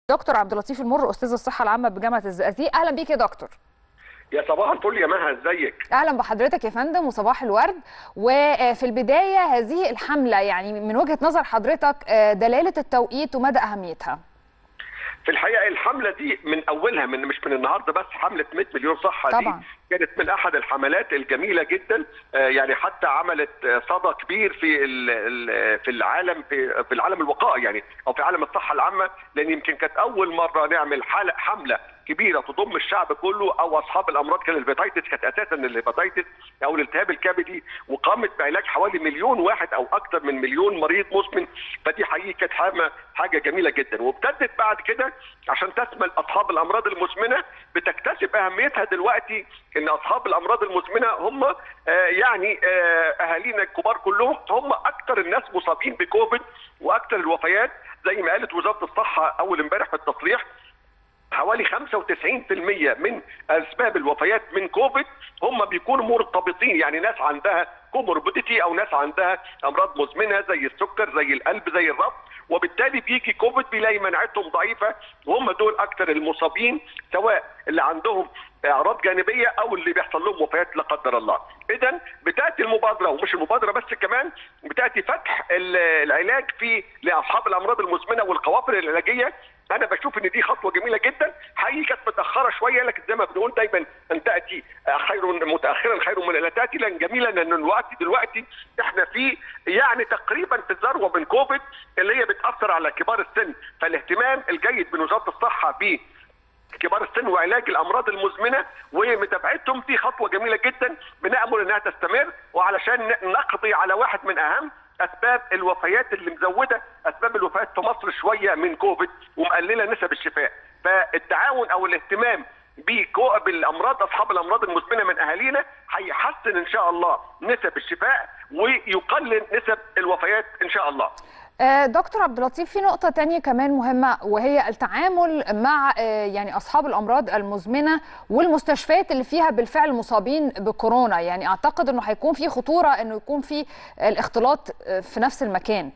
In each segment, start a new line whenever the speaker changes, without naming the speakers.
دكتور عبد اللطيف المر استاذ الصحه العامه بجامعه الزقازيق اهلا بيك يا دكتور
يا صباح الفل يا مها ازيك
اهلا بحضرتك يا فندم وصباح الورد وفي البدايه هذه الحمله يعني من وجهه نظر حضرتك دلاله التوقيت ومدى اهميتها
في الحقيقه الحمله دي من اولها من مش من النهارده بس حمله 100 مليون صحه
طبعا.
دي كانت من احد الحملات الجميله جدا يعني حتى عملت صدى كبير في في العالم في في العالم الوقائي يعني او في عالم الصحه العامه لان يمكن كانت اول مره نعمل حمله كبيره تضم الشعب كله او اصحاب الامراض كان الهيباتيتس كانت اساسا الهيباتيتس او الالتهاب الكبدي وقامت بعلاج حوالي مليون واحد او اكثر من مليون مريض مزمن فدي حقيقه كانت حاجه جميله جدا وابتدت بعد كده عشان تشمل اصحاب الامراض المزمنه بتكتسب اهميتها دلوقتي ان اصحاب الامراض المزمنه هم آه يعني آه اهالينا الكبار كلهم هم اكثر الناس مصابين بكوفيد واكثر الوفيات زي ما قالت وزاره الصحه اول امبارح في التصريح حوالي 95% من اسباب الوفيات من كوفيد هم بيكونوا مرتبطين يعني ناس عندها كوموربيديتي او ناس عندها امراض مزمنه زي السكر زي القلب زي الربط وبالتالي بيجي كوفيد بيلاقي مناعتهم ضعيفه وهم دول اكثر المصابين سواء اللي عندهم اعراض جانبيه او اللي بيحصل لهم وفيات لا قدر الله. اذا بتاتي المبادره ومش المبادره بس كمان بتاتي فتح العلاج في لاصحاب الامراض المزمنه والقوافل العلاجيه انا بشوف ان دي خطوه جميله جدا حقيقي كانت متاخره شويه لكن زي ما بنقول دايما ان تاتي خير متاخرا خير من لا تاتي لان جميلا ان الوقت دلوقتي احنا في يعني تقريبا في الذروه من كوفيد اللي هي بتاثر على كبار السن فالاهتمام الجيد من وزاره الصحه ب كبار السن وعلاج الامراض المزمنه ومتابعتهم دي خطوه جميله جدا بنامل انها تستمر وعلشان نقضي على واحد من اهم اسباب الوفيات اللي مزوده اسباب الوفيات في مصر شويه من كوفيد ومقلله نسب الشفاء فالتعاون او الاهتمام بالامراض اصحاب الامراض المزمنه من اهالينا هيحسن ان شاء الله نسب الشفاء ويقلل نسب الوفيات ان شاء الله
دكتور عبد اللطيف في نقطة تانية كمان مهمة وهي التعامل مع يعني أصحاب الأمراض المزمنة والمستشفيات اللي فيها بالفعل مصابين بكورونا يعني أعتقد أنه هيكون في خطورة أنه يكون في الاختلاط في نفس المكان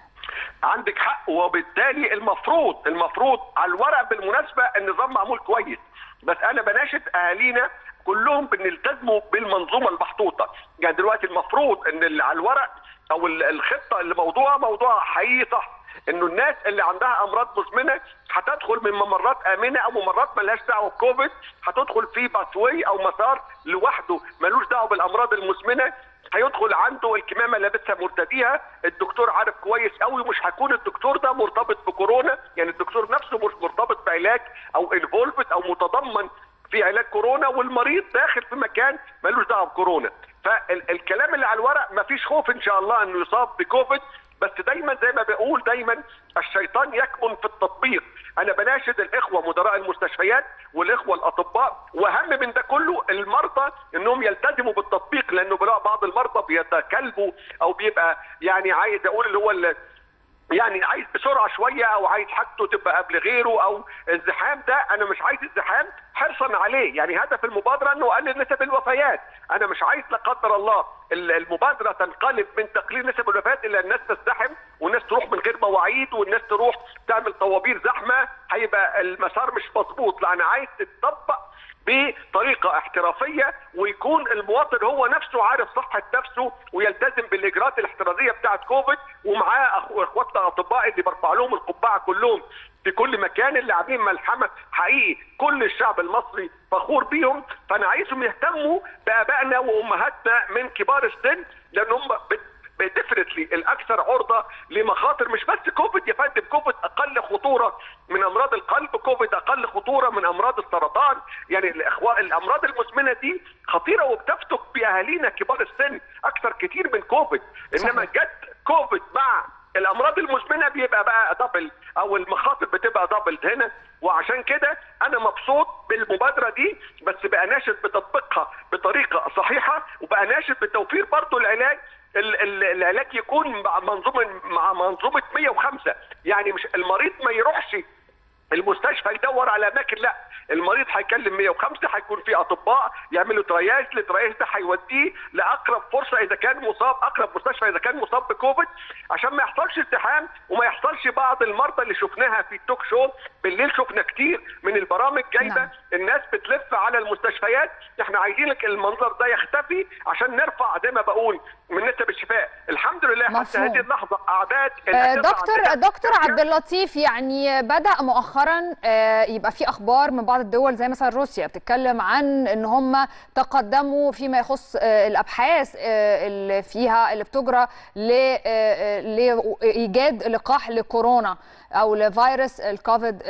عندك حق وبالتالي المفروض المفروض على الورق بالمناسبة النظام معمول كويس بس أنا بناشد أهالينا كلهم بنلتزموا بالمنظومة المحطوطة يعني دلوقتي المفروض أن اللي على الورق او الخطه اللي موضوعها موضوع حقيقي صح انه الناس اللي عندها امراض مزمنه هتدخل من ممرات امنه او ممرات ملهاش دعوه بكوفيد هتدخل في باسوي او مسار لوحده ملوش دعوه بالامراض المزمنه هيدخل عنده الكمامه لابسها مرتديها الدكتور عارف كويس قوي مش هيكون الدكتور ده مرتبط بكورونا يعني الدكتور نفسه مش مرتبط بعلاج او انفولفد او متضمن في علاج كورونا والمريض داخل في مكان ملوش دعوه بكورونا فالكلام اللي على الورق مفيش خوف ان شاء الله انه يصاب بكوفيد بس دايما زي ما بقول دايما الشيطان يكمن في التطبيق انا بناشد الاخوه مدراء المستشفيات والاخوه الاطباء واهم من ده كله المرضى انهم يلتزموا بالتطبيق لانه بعض المرضى بيتكلبوا او بيبقى يعني عايز اقول اللي هو اللي يعني عايز بسرعه شويه او عايز حاجته تبقى قبل غيره او الزحام ده انا مش عايز الزحام حرصا عليه يعني هدف المبادره انه اقلل نسب الوفيات انا مش عايز لا قدر الله المبادره تنقلب من تقليل نسب الوفيات الى الناس تزدحم والناس تروح من غير مواعيد والناس تروح تعمل طوابير زحمه هيبقى المسار مش مظبوط لا انا عايز تتطبق بطريقه احترافيه ويكون المواطن هو نفسه عارف صحه نفسه ويلتزم بالاجراءات الاحترازيه بتاعه كوفيد ومعاه اخواتنا الاطباء اللي برفع لهم القبعه كلهم في كل مكان اللي عاملين ملحمه حقيقي كل الشعب المصري فخور بيهم فانا عايزهم يهتموا بابائنا وامهاتنا من كبار السن لان هم ديفنتلي الاكثر عرضه لمخاطر مش بس كوفيد يا فندم كوفيد اقل خطوره من امراض القلب كوفيد اقل خطوره من امراض السرطان يعني الاخوان الامراض المزمنه دي خطيره وبتفتك باهالينا كبار السن اكثر كتير من كوفيد انما جت كوفيد مع الامراض المزمنه بيبقى بقى دبل او المخاطر بتبقى دبل هنا وعشان كده انا مبسوط بالمبادره دي بس بقى ناشد بتطبيقها بطريقه صحيحه وبقى ناشد بتوفير برضه العلاج العلاج يكون مع منظومه مع منظومه 105 يعني مش المريض ما يروحش المستشفى يدور على اماكن لا المريض هيكلم 105 هيكون في اطباء يعملوا ترياج الترياج ده هيوديه لاقرب فرصه اذا كان مصاب اقرب مستشفى اذا كان مصاب بكوفيد عشان ما يحصلش ازدحام وما يحصلش بعض المرضى اللي شفناها في التوك شو بالليل شفنا كتير من البرامج جايبه
نعم.
الناس بتلف على المستشفيات احنا عايزينك المنظر ده يختفي عشان نرفع زي ما بقول من نسب الشفاء الحمد لله حتى
مفهوم.
هذه اللحظه اعداد
آه،
الأجهزة
دكتور
عندنا
دكتور عبد اللطيف يعني بدا مؤخرا آه، يبقى في اخبار من بعض الدول زي مثلا روسيا بتتكلم عن ان هم تقدموا فيما يخص آه، الابحاث آه، اللي فيها اللي بتجرى ل- آه، آه، لايجاد لقاح لكورونا او لفيروس الكوفيد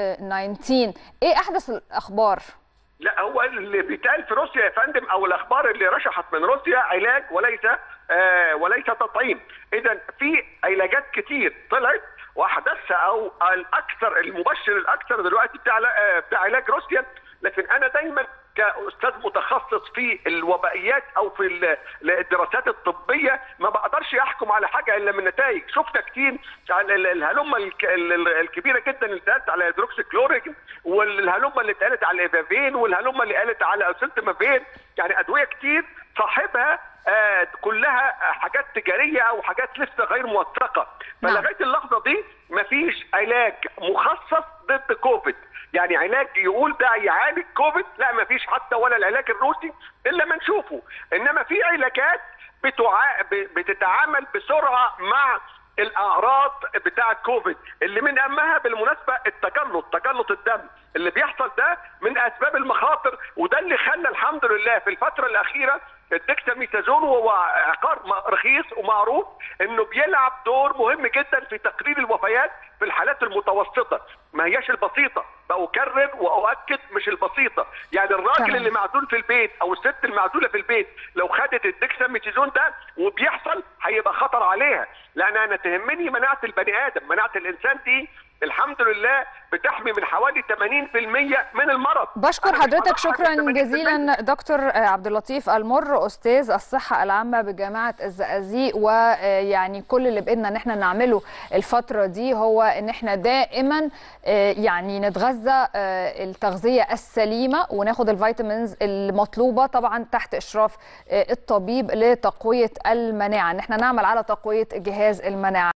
19 ايه احدث الاخبار
لا هو اللي بيتقال في روسيا يا فندم او الاخبار اللي رشحت من روسيا علاج وليس آه وليس تطعيم اذا في علاجات كتير طلعت واحدثها او الاكثر المبشر الاكثر دلوقتي بتاع آه، بتاع علاج روسيا لكن انا دايما كاستاذ متخصص في الوبائيات او في ال- الدراسات الطبيه ما بقدرش احكم على حاجه الا من نتائج شفنا كتير على ال- الهلمه الك- ال- ال- الكبيره جدا اللي اتقالت على هيدروكسيكلوريك والهلمه اللي اتقالت على الايفافين والهلمه اللي قالت على اوسنتمافين يعني ادويه كتير صاحبها آه كلها آه، حاجات تجاريه او حاجات لسه غير موثقه
نعم.
فلغايه اللحظه دي مفيش علاج مخصص ضد كوفيد يعني علاج يقول ده يعالج كوفيد لا مفيش حتى ولا العلاج الروسي الا ما نشوفه انما في علاجات بتع... ب- بتتعامل بسرعه مع الاعراض بتاعه كوفيد اللي من اهمها بالمناسبه التجلط تجلط الدم اللي بيحصل ده من اسباب المخاطر وده اللي خلى الحمد لله في الفتره الاخيره الدكتاميثازون هو عقار م- رخيص ومعروف انه بيلعب دور مهم جدا في تقليل الوفيات في الحالات المتوسطه ما هياش البسيطه باكرر واؤكد مش البسيطه يعني الراجل
تمام.
اللي معزول في البيت او الست المعزوله في البيت لو خدت الدكساميثازون ده وبيحصل هيبقى خطر عليها لان انا تهمني مناعه البني ادم مناعه الانسان دي الحمد لله بتحمي من حوالي 80% من المرض
بشكر
أنا مش
حضرتك
بضحك
شكرا
ب 80%.
جزيلا دكتور عبد اللطيف المر استاذ الصحه العامه بجامعه الزقازيق ويعني كل اللي بايدنا ان احنا نعمله الفتره دي هو ان احنا دائما آه، يعني نتغذى آه، التغذيه السليمه وناخد الفيتامينز المطلوبه طبعا تحت اشراف آه، الطبيب لتقويه المناعه ان احنا نعمل على تقويه جهاز المناعه